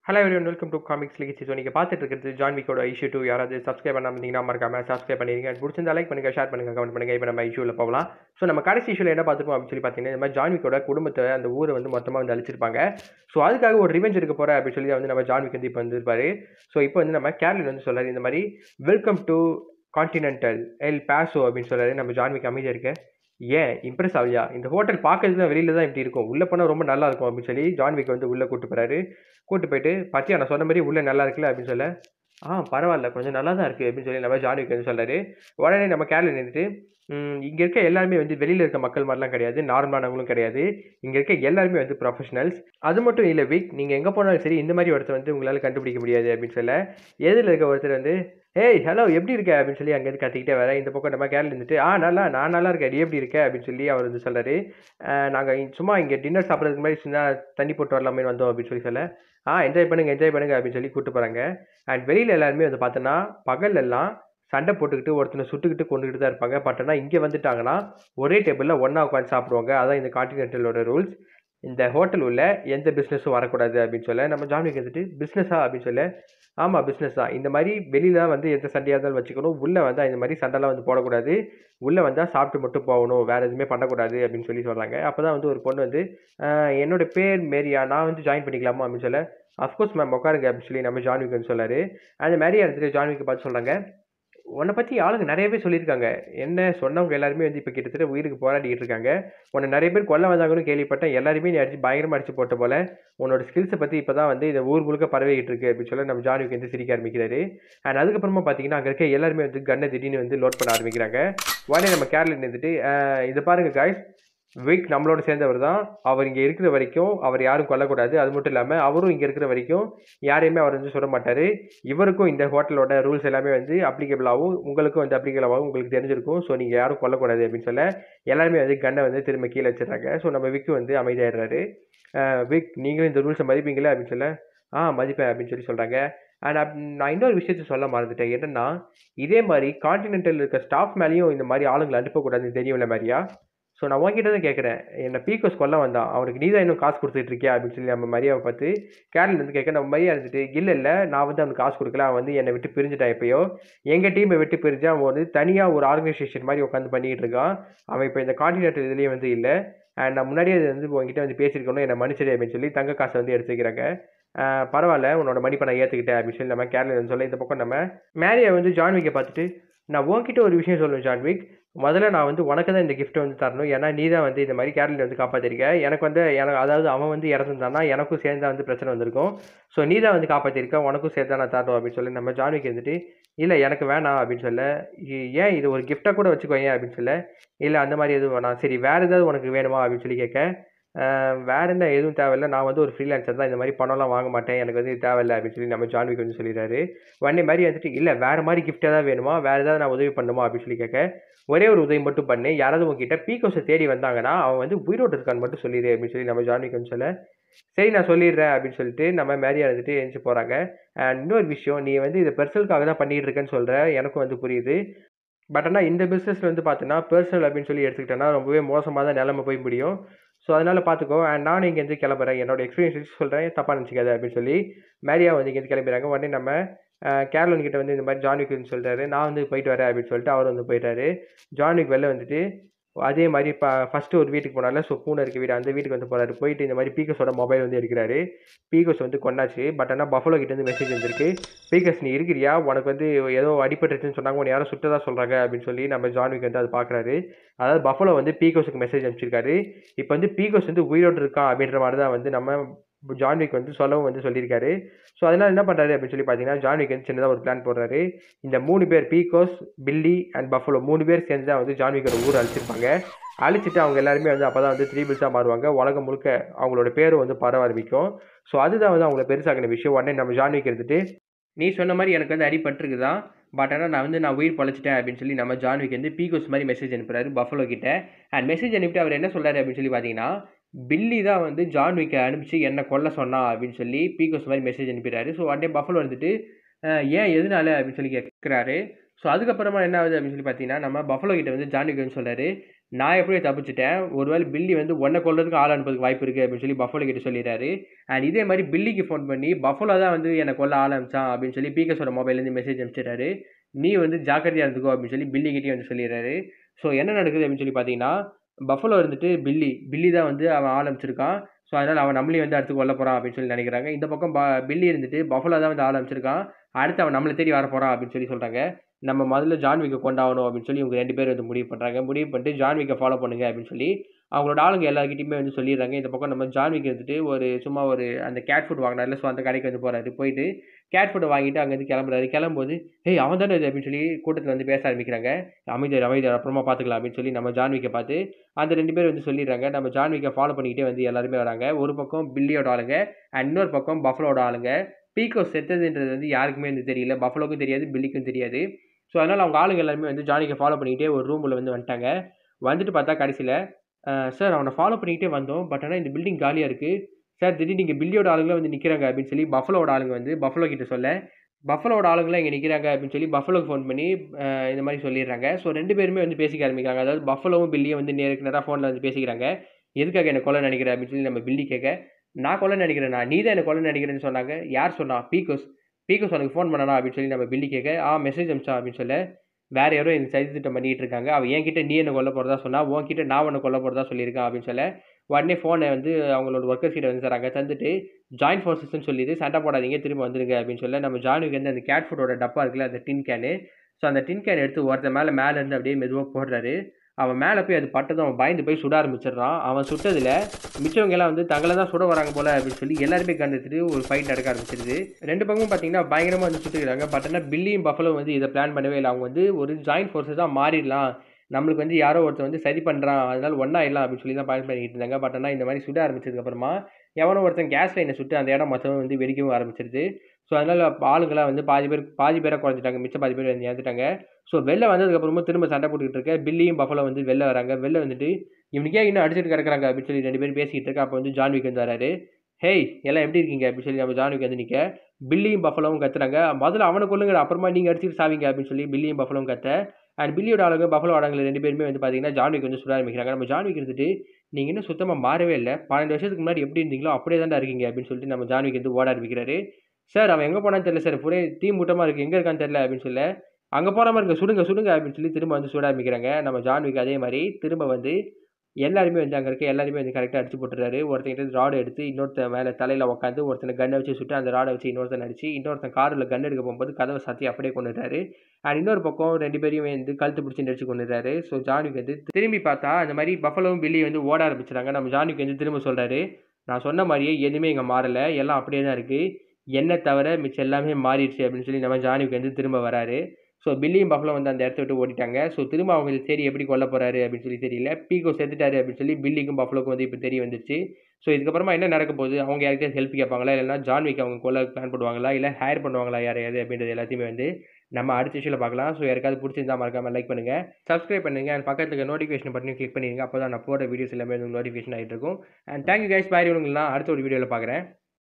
hello everyone welcome to comics லிகிச்சி so நீங்கள் பார்த்துட்டு இருக்கிறது ஜான் விக்கோட இஷ்யூ டூ யாராவது சப்ஸ்கிரைப் பண்ணாம இருந்தீங்கன்னா மறக்காம சப்ஸ்கிரைப் பண்ணிருங்க பிடிச்சிருந்தா லைக் பண்ணுங்க ஷேர் பண்ணுங்க கமெண்ட் பண்ணுங்க இப்போ நம்ம இஷ்யூவில் போகலாம் ஸோ நம்ம கடைசி இஷ்யூவில் என்ன பார்த்துருப்போம் அப்படின்னு சொல்லி பார்த்தீங்கன்னா இந்த மாதிரி ஜான் விக்கோட குடும்பத்தை அந்த ஊரை வந்து மொத்தமாக வந்து அழிச்சிருப்பாங்க ஸோ அதுக்காக ஒரு ரிவெஞ்ச் இருக்க போகிற அப்படின்னு சொல்லி வந்து நம்ம ஜான் விக் வந்து இப்போ வந்திருப்பாரு ஸோ இப்போ வந்து நம்ம கேரளின் வந்து சொல்றாரு இந்த மாதிரி welcome to continental El Paso அப்படின்னு சொல்றாரு நம்ம ஜான் விக் அமைதியாக இருக்க ஏன் இம்ப்ரெஸ் ஆகலையா இந்த ஹோட்டல் பார்க்கறது தான் வெளியில தான் இப்படி இருக்கும் உள்ளே போனால் ரொம்ப நல்லா இருக்கும் அப்படின்னு சொல்லி ஜான் விக் வந்து உள்ளே கூட்டு போறாரு கூட்டு போயிட்டு பத்தியா நான் சொன்ன மாதிரி உள்ளே நல்லா இருக்குல்ல அப்படின்னு சொல்ல ஆ பரவாயில்ல கொஞ்சம் நல்லா தான் இருக்குது அப்படின்னு சொல்லி நம்ம ஜான் விக் வந்து சொல்றாரு உடனே நம்ம கேரளா நின்றுட்டு இங்கே இருக்க எல்லாருமே வந்து வெளியில் இருக்க மக்கள் மாதிரிலாம் கிடையாது நார்மலானவங்களும் கிடையாது இங்கே இருக்க எல்லாருமே வந்து ப்ரொஃபஷனல்ஸ் அது மட்டும் இல்லை வீக் நீங்கள் எங்கே போனாலும் சரி இந்த மாதிரி ஒருத்தர் வந்து உங்களால் கண்டுபிடிக்க முடியாது அப்படின்னு சொல்ல எதில் இருக்க ஒருத்தர் வந்து ஏய் ஹலோ எப்படி இருக்க அப்படின்னு சொல்லி அங்கேருந்து கத்திக்கிட்டே வர இந்த பக்கம் நம்ம கேரளா இருந்துட்டு ஆ நல்லா நான் நல்லா இருக்கேன் நீ எப்படி இருக்க அப்படின்னு சொல்லி அவர் வந்து சொல்கிறாரு நாங்கள் சும்மா இங்கே டின்னர் சாப்பிட்றதுக்கு மாதிரி சின்ன தண்ணி போட்டு வரலாமே வந்தோம் அப்படின்னு சொல்லி சொல்ல ஆ என்ஜாய் பண்ணுங்க என்ஜாய் பண்ணுங்க அப்படின்னு சொல்லி கூப்பிட்டு போகிறாங்க அண்ட் வெளியில் எல்லாருமே வந்து பார்த்தோன்னா பகல் எல்லாம் சண்டை போட்டுக்கிட்டு ஒருத்தனை சுட்டுக்கிட்டு கொண்டுக்கிட்டு தான் இருப்பாங்க பட் ஆனால் இங்கே வந்துட்டாங்கன்னா ஒரே டேபிளில் ஒன்றா உட்காந்து சாப்பிடுவாங்க அதான் இந்த கான்டினென்டலோட ரூல்ஸ் இந்த ஹோட்டல் உள்ள எந்த பிஸ்னஸும் வரக்கூடாது அப்படின்னு சொல்ல நம்ம ஜான்விக் வந்துட்டு பிஸ்னஸா அப்படின்னு சொல்ல ஆமாம் பிஸ்னஸ் தான் இந்த மாதிரி வெளியில் வந்து எந்த சண்டையாக இருந்தாலும் வச்சுக்கணும் உள்ளே வந்தால் இந்த மாதிரி சண்டைலாம் வந்து போடக்கூடாது உள்ளே வந்தால் சாப்பிட்டு மட்டும் போகணும் வேறு எதுவுமே பண்ணக்கூடாது அப்படின்னு சொல்லி சொல்கிறாங்க அப்போ தான் வந்து ஒரு பொண்ணு வந்து என்னோட பேர் மேரியா நான் வந்து ஜாயின் பண்ணிக்கலாமா அப்படின்னு சொல்ல அஃப்கோர்ஸ் மேம் உட்காருங்க அப்படின்னு சொல்லி நம்ம ஜான்விக் வந்து சொல்லாரு அந்த மேரியா எடுத்துகிட்டு ஜான்விக்கு பார்த்து சொல்கிறாங்க உன்னை பற்றி ஆளுங்க நிறைய பேர் சொல்லியிருக்காங்க என்ன சொன்னவங்க எல்லாருமே வந்து இப்போ கிட்டத்தட்ட உயிருக்கு போராடிக்கிட்டு இருக்காங்க உன்னை நிறைய பேர் கொல்ல வந்தாங்கன்னு கேள்விப்பட்டேன் எல்லாருமே நீ அடிச்சு பயங்கரமாக அடிச்சு போட்ட போல உன்னோட ஸ்கில்ஸை பற்றி இப்போ தான் வந்து இந்த ஊர் முழுக்க பரவிக்கிட்டு இருக்கு அப்படின்னு சொல்லி நம்ம ஜான்விக் வந்து சிரிக்க ஆரம்பிக்கிறாரு அண்ட் அதுக்கப்புறமா பார்த்தீங்கன்னா அங்கே இருக்க எல்லாருமே வந்து கண்ணை திடீர்னு வந்து லோட் பண்ண ஆரம்பிக்கிறாங்க உடனே நம்ம கேரளா நின்றுட்டு இதை பாருங்க காய்ஸ் வீக் நம்மளோட சேர்ந்தவர் தான் அவர் இங்கே இருக்கிற வரைக்கும் அவர் யாரும் கொல்லக்கூடாது அது மட்டும் இல்லாமல் அவரும் இங்கே இருக்கிற வரைக்கும் யாரையுமே அவர் வந்து சொல்ல மாட்டார் இவருக்கும் இந்த ஹோட்டலோட ரூல்ஸ் எல்லாமே வந்து அப்ளிகபிள் ஆகும் உங்களுக்கும் வந்து அப்ளிகபிள் ஆகும் உங்களுக்கு தெரிஞ்சிருக்கும் ஸோ நீங்கள் யாரும் கொல்லக்கூடாது அப்படின்னு சொல்ல எல்லாருமே வந்து கண்ணை வந்து திரும்ப கீழே வச்சிடறாங்க ஸோ நம்ம விக்கு வந்து அமைதியாயிடுறாரு விக் நீங்களும் இந்த ரூல்ஸை மதிப்பீங்களே அப்படின்னு சொல்ல ஆ மதிப்பேன் அப்படின்னு சொல்லி சொல்கிறாங்க அண்ட் நான் இன்னொரு விஷயத்த சொல்ல மறந்துட்டேன் என்னென்னா இதே மாதிரி கான்டினென்டல் இருக்க ஸ்டாஃப் மேலேயும் இந்த மாதிரி ஆளுங்களை அனுப்பக்கூடாதுன்னு தெரியும்ல மாதிரியா ஸோ நான் உங்ககிட்ட தான் கேட்குறேன் என்னை பீக்கோஸ் கொல்ல வந்தான் அவனுக்கு நீ தான் இன்னும் காசு கொடுத்துட்டு இருக்கியா அப்படின்னு சொல்லி நம்ம மரியாவை பார்த்து கேரளில் வந்து கேட்க நம்ம மரியா இருந்துட்டு இல்லை இல்லை நான் வந்து அவனுக்கு காசு கொடுக்கல அவன் வந்து என்னை விட்டு பிரிஞ்சுட்டான் எப்பயோ எங்கள் டீமை விட்டு பிரிஞ்சு அவன் வந்து தனியாக ஒரு ஆர்கனைசேஷன் மாதிரி உட்காந்து பண்ணிக்கிட்டு இருக்கான் அவன் இப்போ இந்த கான்டினென்டல் இதுலேயே வந்து இல்லை அண்ட் நான் முன்னாடியே அது வந்து உங்ககிட்ட வந்து பேசியிருக்கணும் என்னை மன்னிச்சிடு அப்படின்னு சொல்லி தங்க காசை வந்து எடுத்துக்கிறாங்க பரவாயில்ல உன்னோட மன்னிப்பை நான் ஏற்றுக்கிட்டேன் அப்படின்னு சொல்லி நம்ம கேரளில் வந்து சொல்ல இந்த பக்கம் நம்ம மேரியை வந்து ஜான்விக்கை பார்த்துட்டு நான் உன்கிட்ட ஒரு விஷயம் சொல்லுவேன் ஜான்விக் முதல்ல நான் வந்து உனக்கு தான் இந்த கிஃப்ட்டை வந்து தரணும் ஏன்னா நீ தான் வந்து இந்த மாதிரி கேரளில் வந்து காப்பாற்றிருக்க எனக்கு வந்து எனக்கு அதாவது அவன் வந்து இறந்துருந்தானா எனக்கும் சேர்ந்தா வந்து பிரச்சனை வந்திருக்கும் ஸோ நீ தான் வந்து காப்பாற்றிருக்க உனக்கும் சேர்த்தா நான் தரணும் அப்படின்னு சொல்லி நம்ம ஜான்விக் இருந்துட்டு இல்லை எனக்கு வேணாம் அப்படின்னு சொல்ல ஏன் இது ஒரு கிஃப்டாக கூட வச்சுக்கோ ஏன் அப்படின்னு சொல்ல இல்லை அந்த மாதிரி எதுவும் வேணாம் சரி வேறு ஏதாவது உனக்கு வேணுமா அப்படின்னு சொல்லி கேட்க வேறு என்ன எதுவும் தேவையில்லை நான் வந்து ஒரு ஃப்ரீலான்சர் தான் இந்த மாதிரி பணம்லாம் வாங்க மாட்டேன் எனக்கு வந்து தேவையில்லை அப்படின்னு சொல்லி நம்ம ஜான்விக் வந்து சொல்லிடுறாரு உடனே மாதிரி வந்துட்டு இல்லை வேறு மாதிரி கிஃப்ட் ஏதாவது வேணுமா வேறு ஏதாவது நான் உதவி பண்ணுமா அப்படின்னு சொல்லி கேட்க ஒரே ஒரு உதவி மட்டும் பண்ணு யாராவது உங்ககிட்ட பீக்கோஸை தேடி வந்தாங்கன்னா அவன் வந்து உயிரோடு இருக்கான்னு மட்டும் சொல்லிடு அப்படின்னு சொல்லி நம்ம ஜான்விக் வந்து சொல்ல சரி நான் சொல்லிடுறேன் அப்படின்னு சொல்லிட்டு நம்ம மேரியா இருந்துட்டு எழுந்து போகிறாங்க அண்ட் இன்னொரு விஷயம் நீ வந்து இதை பெர்சனலுக்காக தான் பண்ணிகிட்டு இருக்கேன்னு சொல்கிற எனக்கும் வந்து புரியுது பட் ஆனால் இந்த பிஸ்னஸில் வந்து பார்த்தீங்கன்னா பர்சனல் அப்படின்னு சொல்லி எடுத்துக்கிட்டேன்னா ரொம்பவே மோசமாக தான் நிலமை போய் முடியும் ஸோ அதனால் பார்த்துக்கோ அண்ட் நானும் இங்கேருந்து கிளம்புறேன் என்னோட எக்ஸ்பீரியன்ஸ் வச்சு சொல்கிறேன் தப்பாக நினச்சிக்காது அப்படின்னு சொல்லி மேரியா வந்து இங்கேருந்து கிளம்புறாங்க உடனே நம்ம கேரளன் கிட்ட வந்து இந்த மாதிரி ஜான்விக் சொல்கிறாரு நான் வந்து போயிட்டு வரேன் அப்படின்னு சொல்லிட்டு அவர் வந்து போயிட்டாரு ஜான்விக் வெளில வந்துட்டு அதே மாதிரி இப்போ ஃபஸ்ட்டு ஒரு வீட்டுக்கு போனால ஸோ பூனை இருக்க வீடு அந்த வீட்டுக்கு வந்து போகிறாரு போயிட்டு இந்த மாதிரி பீக்கஸோட மொபைல் வந்து எடுக்கிறாரு பீக்கஸ் வந்து கொண்டாச்சு பட் ஆனால் பஃபலோ கிட்ட வந்து மெசேஜ் வந்திருக்கு பீக்கஸ் நீ இருக்கிறியா உனக்கு வந்து ஏதோ அடிபட்டுருச்சுன்னு சொன்னாங்க உன்னை யாரும் சுட்டதா சொல்கிறாங்க அப்படின்னு சொல்லி நம்ம ஜான்விக் வந்து அது பார்க்குறாரு அதாவது பஃபலோ வந்து பீகோஸுக்கு மெசேஜ் அனுப்பிச்சிருக்காரு இப்போ வந்து பீகோஸ் வந்து உயிரோடு இருக்கான் அப்படின்ற மாதிரி தான் வந்து நம்ம ஜான்விக் வந்து சொல்லவும் வந்து சொல்லியிருக்காரு ஸோ அதனால் என்ன பண்ணுறாரு அப்படின்னு சொல்லி பார்த்தீங்கன்னா ஜான்விக் வந்து சின்னதாக ஒரு பிளான் போடுறாரு இந்த மூணு பேர் பீகோஸ் பில்லி அண்ட் பஃபலோ மூணு பேர் சேர்ந்து தான் வந்து ஜான்விக்கோட ஊர் அழிச்சிருப்பாங்க அழிச்சிட்டு அவங்க எல்லாருமே வந்து அப்போ தான் வந்து த்ரீ பில்ஸாக மாறுவாங்க உலகம் முழுக்க அவங்களோட பேரும் வந்து பரவ ஆரம்பிக்கும் ஸோ அதுதான் வந்து அவங்கள பெருசாகின விஷயம் உடனே நம்ம ஜான்விக் எடுத்துட்டு நீ சொன்ன மாதிரி எனக்கு வந்து அடிபட்டுருக்கு தான் பட் ஆனால் நான் வந்து நான் உயிர் பழச்சிட்டேன் அப்படின்னு சொல்லி நம்ம ஜான்விக் வந்து பீகோஸ் மாதிரி மெசேஜ் அனுப்புறாரு பஃபலோ கிட்ட அண்ட் மெசேஜ் அனுப்பிட்டு அவர் என்ன சொல்கிறாரு அப்படின்னு சொல்லி பார்த்தீங்கன்னா பில்லி தான் வந்து ஜான்விக்கை அனுப்பிச்சு என்ன கொல்ல சொன்னா அப்படின்னு சொல்லி பீகோஸ் மாதிரி மெசேஜ் அனுப்பிடுறாரு ஸோ உடனே பஃபலோ வந்துட்டு ஏன் எதனால அப்படின்னு சொல்லி கேட்குறாரு ஸோ அதுக்கப்புறமா என்ன ஆகுது அப்படின்னு சொல்லி பார்த்தீங்கன்னா நம்ம பஃபலோ கிட்ட வந்து ஜான்விக் வந்து சொல்கிறாரு நான் எப்படி தப்பிச்சிட்டேன் ஒருவேளை பில்லி வந்து உன்னை கொல்றதுக்கு ஆள் அனுப்புறதுக்கு வாய்ப்பு இருக்குது அப்படின்னு சொல்லி பஃபலோ கிட்ட சொல்லிடுறாரு அண்ட் இதே மாதிரி பில்லிக்கு ஃபோன் பண்ணி பஃபலோ தான் வந்து என்னை கொல்ல ஆள் அனுப்பிச்சான் அப்படின்னு சொல்லி பீக்கஸோட மொபைல்லேருந்து மெசேஜ் அனுப்பிச்சிடுறாரு நீ வந்து ஜாக்கிரதையாக இருந்துக்கோ அப்படின்னு சொல்லி பில்லி கிட்டே வந்து சொல்லிடுறாரு ஸோ என்ன நடக்குது அப்படின்னு சொல்லி பார்த்தீங்கன்னா பஃபலோ இருந்துட்டு பில்லி பில்லி தான் வந்து அவன் ஆள் அனுப்பிச்சிருக்கான் ஸோ அதனால் அவன் நம்மளையும் வந்து அடுத்து கொல்ல போகிறான் அப்படின்னு சொல்லி நினைக்கிறாங்க இந்த பக்கம் ப பில்லி இருந்துட்டு பஃபலோ தான் வந்து ஆள் அனுப்பிச்சிருக்கான் அடுத்து அவன் நம்மளை தேடி வர போகிறான் அப்படின்னு சொல்லி சொல்கிறாங்க நம்ம முதல்ல ஜான்விக்கை கொண்டாகணும் அப்படின்னு சொல்லி இவங்க ரெண்டு பேர் வந்து முடிவு பண்ணுறாங்க முடிவு பண்ணிட்டு ஜான்விக்கை ஃபாலோ பண்ணுங்க அப்படின்னு சொல்லி அவங்களோட ஆளுங்க எல்லாருக்கிட்டையுமே வந்து சொல்லிடுறாங்க இந்த பக்கம் நம்ம ஜான்விக் இருந்துட்டு ஒரு சும்மா ஒரு அந்த கேட் ஃபுட் வாங்கினார்ல ஸோ அந்த கடைக்கு வந்து போகிறாரு போயிட்டு கேட் ஃபுட்டை வாங்கிட்டு அங்கேருந்து கிளம்புறாரு கிளம்பும்போது ஏய் அவன் தானே இது அப்படின்னு சொல்லி கூட்டத்தில் வந்து பேச ஆரம்பிக்கிறாங்க அமைதியார் அமைதியார் அப்புறமா பார்த்துக்கலாம் அப்படின்னு சொல்லி நம்ம ஜான்விக்கை பார்த்து அந்த ரெண்டு பேர் வந்து சொல்லிடுறாங்க நம்ம ஜான்விக்கை ஃபாலோ பண்ணிக்கிட்டே வந்து எல்லாருமே வராங்க ஒரு பக்கம் பில்லியோட ஆளுங்க அண்ட் இன்னொரு பக்கம் பஃபலோட ஆளுங்க பீக்கோ செத்ததுன்றது வந்து யாருக்குமே வந்து தெரியல பஃபலோக்கும் தெரியாது பில்லிக்கும் தெரியாது ஸோ அதனால் அவங்க ஆளுங்க எல்லாருமே வந்து ஜானிக்கை ஃபாலோ பண்ணிக்கிட்டே ஒரு ரூமில் வந்து வந்துட்டாங்க வந்துட்டு பார்த்தா கடைசியில் சார் அவனை ஃபாலோ பண்ணிக்கிட்டே வந்தோம் பட் ஆனால் இந்த பில்டிங் காலியாக இருக்குது சார் திடீர்னு இங்கே பில்லியோட ஆளுங்களும் வந்து நிற்கிறாங்க அப்படின்னு சொல்லி பஃபலோட ஆளுங்க வந்து பஃபலோ கிட்ட சொல்ல பஃபலோட ஆளுங்களாம் இங்கே நிற்கிறாங்க அப்படின்னு சொல்லி பஃபலோக்கு ஃபோன் பண்ணி அஹ், இந்த மாதிரி சொல்லிடுறாங்க ஸோ ரெண்டு பேருமே வந்து பேசிக்க ஆரம்பிக்கிறாங்க அதாவது பஃபலோவும் பில்லியும் வந்து நேருக்கு நேராக ஃபோனில் வந்து பேசிக்கிறாங்க எதுக்காக என்ன கொலை நினைக்கிற அப்படின்னு சொல்லி நம்ம பில்லி கேட்க நான் கொலை நினைக்கிறேன் நான் நீ தான் என்ன கொலை நினைக்கிறேன்னு சொன்னாங்க யார் சொன்னா பீக்கோஸ் பீக்கோஸ் உனக்கு ஃபோன் பண்ணனா அப்படின்னு சொல்லி நம்ம பில்லி கேட்க ஆ மெசேஜ் அமிச்சா அப்படின்னு சொல்ல வேற யாரோ இந்த சதி திட்டம் பண்ணிட்டு இருக்காங்க அவன் என்கிட்ட நீ என்ன கொல்ல போகிறதா சொன்னா உன்கிட்ட நான் உன்னை கொல்ல போகிறதா சொல்லியிருக்கான் அப்படின்னு சொல்ல உடனே ஃபோனை வந்து அவங்களோட ஒர்க்கர்ஸ் கிட்ட வந்து தராங்க தந்துட்டு ஜாயின் ஃபோர்ஸஸ்ன்னு சொல்லிட்டு சண்டை போடாதீங்க திரும்ப வந்துருங்க அப்படின்னு சொல்ல நம்ம ஜானுக்கு வந்து அந்த கேட் ஃபுட்டோட டப்பா இருக்குல்ல அந்த டின் கேனு ஸோ அந்த டின் கேன் எடுத்து ஒருத்தன் மேலே மேலே இருந்து அப்படியே மெதுவாக போடுறாரு அவன் மேலே போய் அது பட்டதும் அவன் பயந்து போய் சுட ஆரம்பிச்சிடுறான் அவன் சுட்டதில் மிச்சவங்க எல்லாம் வந்து தங்களை தான் சுட வராங்க போல அப்படின்னு சொல்லி எல்லாருமே கண்டுட்டு ஒரு ஃபைட் நடக்க ஆரம்பிச்சிருது ரெண்டு பக்கமும் பார்த்தீங்கன்னா பயங்கரமாக வந்து சுட்டுக்கிறாங்க பட் ஆனால் பில்லியும் பஃபலோ வந்து இதை பிளான் பண்ணவே இல்லை அவங்க வந்து ஒரு ஜாயின் ஃபோர்ஸஸாக மாறிடலாம் நம்மளுக்கு வந்து யாரோ ஒருத்தர் வந்து சரி பண்ணுறான் அதனால ஒன்றாயிடலாம் அப்படின்னு சொல்லி தான் பிளான் பண்ணிட்டு இருந்தாங்க பட் ஆனால் இந்த மாதிரி சுட ஆரம்பிச்சதுக்கப்புறமா எவனோ ஒருத்தன் கேஸ் லைனை சுட்டு அந்த இடம் மொத்தம் வந்து வெடிக்கவும் ஆரம்பிச்சிருது ஸோ அதனால் ஆளுங்களாம் வந்து பாதி பேர் பாதி பேராக குறைஞ்சிட்டாங்க மிச்சம் பாதி பேர் வந்து இறந்துட்டாங்க ஸோ வெளில வந்ததுக்கப்புறமா திரும்ப சண்டை போட்டுக்கிட்டு இருக்க பில்லியும் பஃபலோ வந்து வெளில வராங்க வெளில வந்துட்டு இவனுக்கே இன்னும் அடிச்சிட்டு கிடக்குறாங்க அப்படின்னு சொல்லி ரெண்டு பேரும் பேசிக்கிட்டு இருக்க அப்போ வந்து ஜான்விக் வந்து வராரு ஹேய் எல்லாம் எப்படி இருக்கீங்க அப்படின்னு சொல்லி நம்ம ஜான்விக் வந்து நிற்க பில்லியும் பஃபலோவும் கத்துறாங்க முதல்ல அவனை கொள்ளுங்க அப்புறமா நீங்கள் அடிச்சிட்டு சாவீங்க அப்படின்னு சொல்லி பில்லியும் பஃபலோவும் கத்த அண்ட் பில்லியோட ஆளுங்க பஃபலோ ஆளுங்க ரெண்டு பேருமே வந்து பார்த்தீங்கன்னா ஜான்விக் வந்து சுட ஆரம்பிக்கிறாங்க நம்ம ஜான்விக் இருந்துட்டு நீங்கள் இன்னும் சுத்தமாக மாறவே இல்லை பன்னெண்டு வருஷத்துக்கு முன்னாடி எப்படி இருந்தீங்களோ அப்படியே தான்டா இருக்கீங்க அப்படின்னு சொல்லிட்டு நம்ம ஜான்விக் வந்து ஓட ஆரம்பிக்கிறாரு சார் அவன் எங்கே போனான்னு தெரியல சார் ஒரே தீ மூட்டமாக இருக்குது எங்கே இருக்கான்னு தெரியல அப்படின்னு சொல்ல அங்கே போகிற மாதிரி இருக்க சுடுங்க சுடுங்க அப்படின்னு சொல்லி திரும்ப வந்து சுட ஆரம்பிக்கிறாங்க நம்ம ஜான்விக் அதே மாதிரி திரும்ப வந்து எல்லாருமே வந்து அங்கே இருக்க எல்லாருமே வந்து கரெக்டாக அடிச்சு போட்டுறாரு ஒருத்தங்கிட்ட ராடு எடுத்து இன்னொருத்தன் மேலே தலையில் உட்காந்து ஒருத்தனை கன்னை வச்சு சுட்டு அந்த ராடை வச்சு இன்னொருத்தன் அடிச்சு இன்னொருத்தன் காரில் கன் எடுக்க போகும்போது கதவை சாத்தி அப்படியே கொண்டுட்டாரு அண்ட் இன்னொரு பக்கம் ரெண்டு பேரையும் வந்து கழுத்து பிடிச்சி நடிச்சு கொண்டுறாரு ஸோ ஜான்விக் வந்து திரும்பி பார்த்தா அந்த மாதிரி பஃபலோவும் பில்லி வந்து ஓட ஆரம்பிச்சிட்டாங்க நம்ம ஜான்விக் வந்து திரும்ப சொல்கிறாரு நான் சொன்ன மாதிரியே எதுவுமே இங்கே மாறலை எல்லாம் அப்படியே தான் இருக்குது என்ன தவிர மிச்சம் எல்லாமே மாறிடுச்சு அப்படின்னு சொல்லி நம்ம ஜான்விக் வந்து திரும்ப வராரு ஸோ பில்லியும் பஃபலோ வந்து அந்த இடத்த விட்டு ஓடிட்டாங்க ஸோ திரும்ப அவங்க சரி எப்படி கொல்ல போறாரு அப்படின்னு சொல்லி தெரியல பீகோ செத்துட்டாரு அப்படின்னு சொல்லி பில்லிக்கும் பஃபலோக்கும் வந்து இப்போ தெரிய வந்துருச்சு ஸோ இதுக்கப்புறமா என்ன நடக்க போகுது அவங்க யாருக்காவது ஹெல்ப் கேட்பாங்களா இல்லைன்னா ஜான்விக் அவங்க கொல்ல பிளான் பண்ணுவாங்களா இல்லை ஹேர் பண்ணுவாங்களா யாரையாவது அப்படின்றது எல்லாத்தையுமே வந்து நம்ம அடுத்த விஷயம் பார்க்கலாம் ஸோ யாருக்காவது பிடிச்சிருந்தா மறக்காம லைக் பண்ணுங்க சப்ஸ்கிரைப் பண்ணுங்க அண்ட் பக்கத்துக்கு நோட்டிஃபிகேஷன் பட்டனையும் கிளிக் பண்ணிடுங்க அப்போ தான் நான் போகிற வீடியோஸ் எல்லாமே உங்களுக்கு நோட்டிஃபிகேஷன் ஆகிட்டு இருக்கும் அண்ட் தேங்க்யூ கைஸ் பாய் உங்களா அடுத்த ஒரு வீடியோவில் பார்க்குறேன்